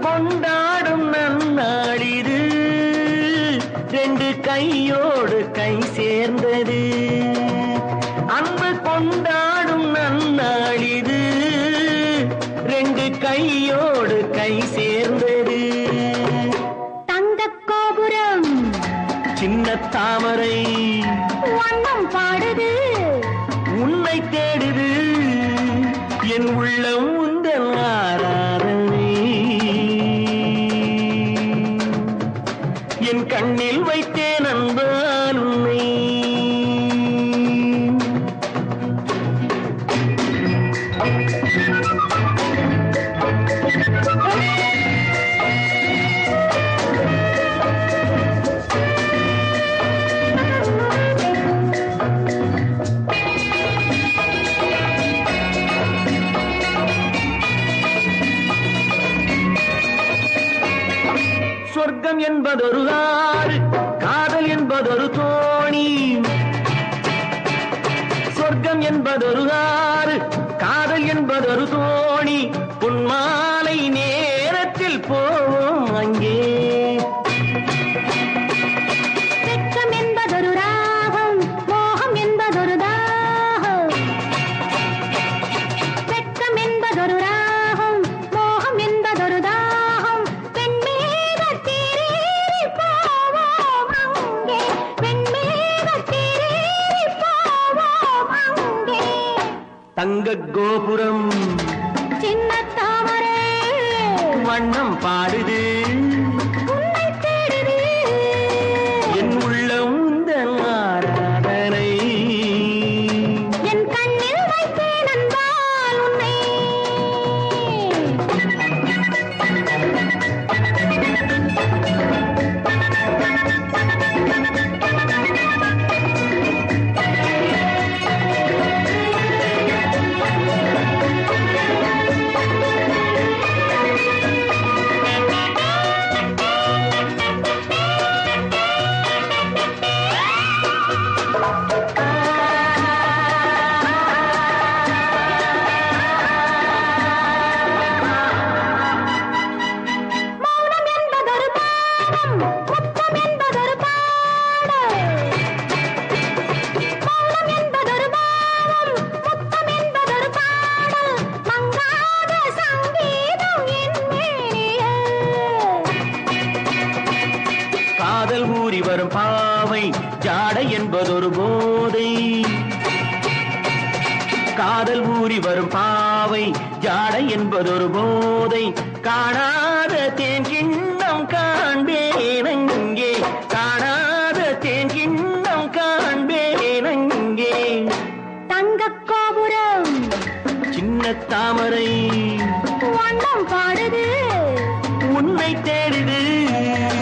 கொண்டாடும் நன்னாளிது ரெண்டு கையோடு கை சேர்ந்தது அன்பு கொண்டாடும் நன்னாளிது ரெண்டு கையோடு கை சேர்ந்தது தங்கக் கோபுரம் சின்ன தாமரை வண்ணம் பாடுது உன்னை தேடுது என் உள்ளம் உந்தன் ஆராதனை என் கண்ணில் வைத்தேன் அன்பால் உன்னை சொர்க்கம் என்பதொரு ஆறு காதல் என்பதொரு தோணி சொர்க்கம் என்பதொரு ஆறு காதல் என்பதொரு தோணி பொன்மாலை நேரத்தில் போவோம் அங்கே வெட்கம் என்பதொரு ராகம் மோகம் என்பதொரு தாகம் வெட்கம் என்பதொரு ராகம் மோகம் என்பதொரு தாகம் பெண்மேகத்தேரேறி போவோம் அங்கே பெண்மேகத்தேரேறி போவோம் அங்கே தங்க கோபுரம் சின்ன தாமரை வண்ணம் பாடுது உன்னை தேடுது என் உள்ளம் உந்தன் ஆராதனை என் கண்ணில் வைத்தேன் அன்பால் உன்னை மௌனம் என்பதொரு பாடம் முத்தம் என்பதொரு பாடல் மௌனம் என்பதொரு பாடம் முத்தம் என்பதொரு பாடல் மங்காத சங்கீதம் என் மேனியில் காதல் ஊறி வரும் பாவை ஜாடை என்பதொரு போதை காதல் ஊறி வரும் பாவை ஜாடை என்பதொரு போதை காணாத தேன் கிண்ணம் காண்பேனங்கே காணாத தேன் கிண்ணம் காண்பேனங்கே தங்கக் கோபுரம் சின்ன தாமரை வண்ணம் பாடுது உன்னை தேடுது